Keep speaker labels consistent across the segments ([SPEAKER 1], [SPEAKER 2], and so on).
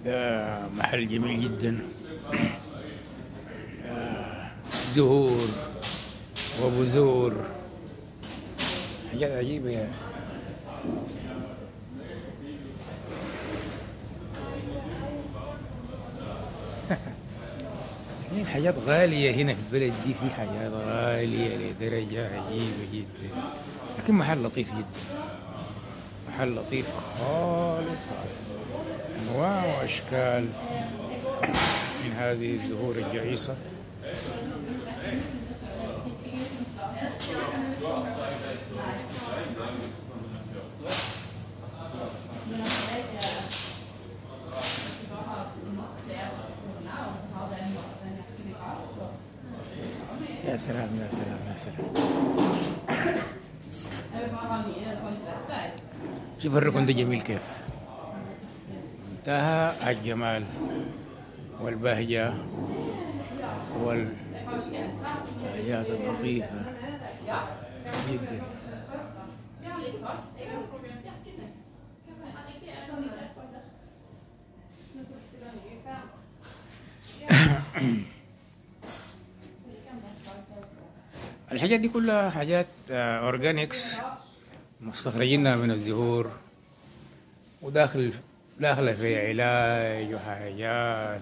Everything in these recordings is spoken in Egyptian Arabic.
[SPEAKER 1] ده محل جميل جدا آه، زهور وبذور حاجات عجيبة يا في حاجات غالية هنا في البلد دي في حاجات غالية لدرجة عجيبة جدا لكن محل لطيف جدا محل لطيف خالص خالص أنواع وأشكال من هذه الزهور الجعيصة يا سلام يا سلام يا سلام شوف الركن ده جميل كيف منتهى الجمال والبهجة والحاجات اللطيفة جدا الحاجات دي كلها حاجات اورجانيكس مستخرجينها من الزهور وداخل داخلة في علاج وحاجات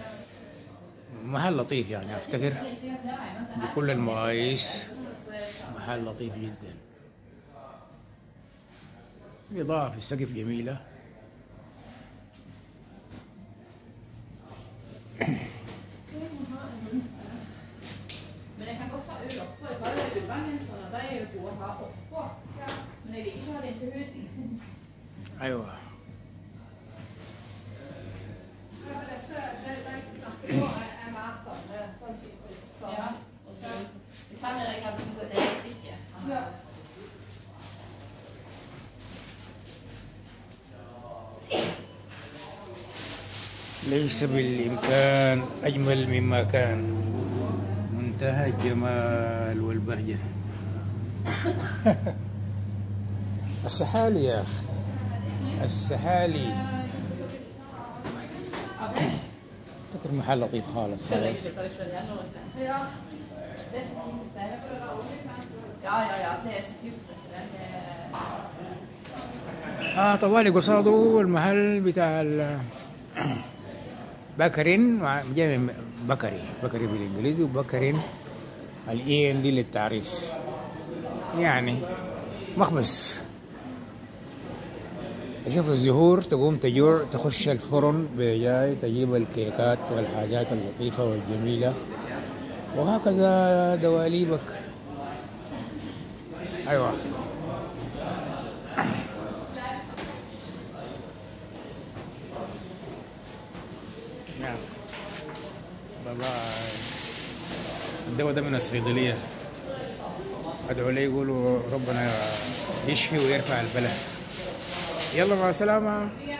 [SPEAKER 1] محل لطيف يعني افتكر بكل المقاييس محل لطيف جدا الإضاءة في السقف جميلة
[SPEAKER 2] Men jeg kan godt ta øl oppå. Jeg tar det ullvangen, så de er jo gode å ha oppå. Men jeg liker ikke å ha det inntil huden.
[SPEAKER 1] أيوة
[SPEAKER 2] Ja. Og så det kan være jeg hadde syntes at det er ikke. Ja.
[SPEAKER 1] ليس بالإمكان أجمل مما كان منتهى الجمال والبهجة السحالي يا أخي السحالي فكر محل لطيف خالص
[SPEAKER 2] Skal jeg
[SPEAKER 1] خالص
[SPEAKER 2] slippe deg selv igjen nå? Ja. Det er så typisk det. Ja, ja, ja. Det er så typisk det. det er...
[SPEAKER 1] اه طوالي قصاده المحل بتاع ال- بكرين مع- جاي من بكري بكري بالانجليزي وبكرين الاي ان دي للتعريف يعني مخبز تشوف الزهور تقوم تجوع تخش الفرن بجاي تجيب الكيكات والحاجات اللطيفة والجميلة وهكذا دواليبك أيوة نعم والله الدواء ده من الصيدلية أدعو لي يقولوا ربنا يشفي ويرفع البلاء يلا مع السلامة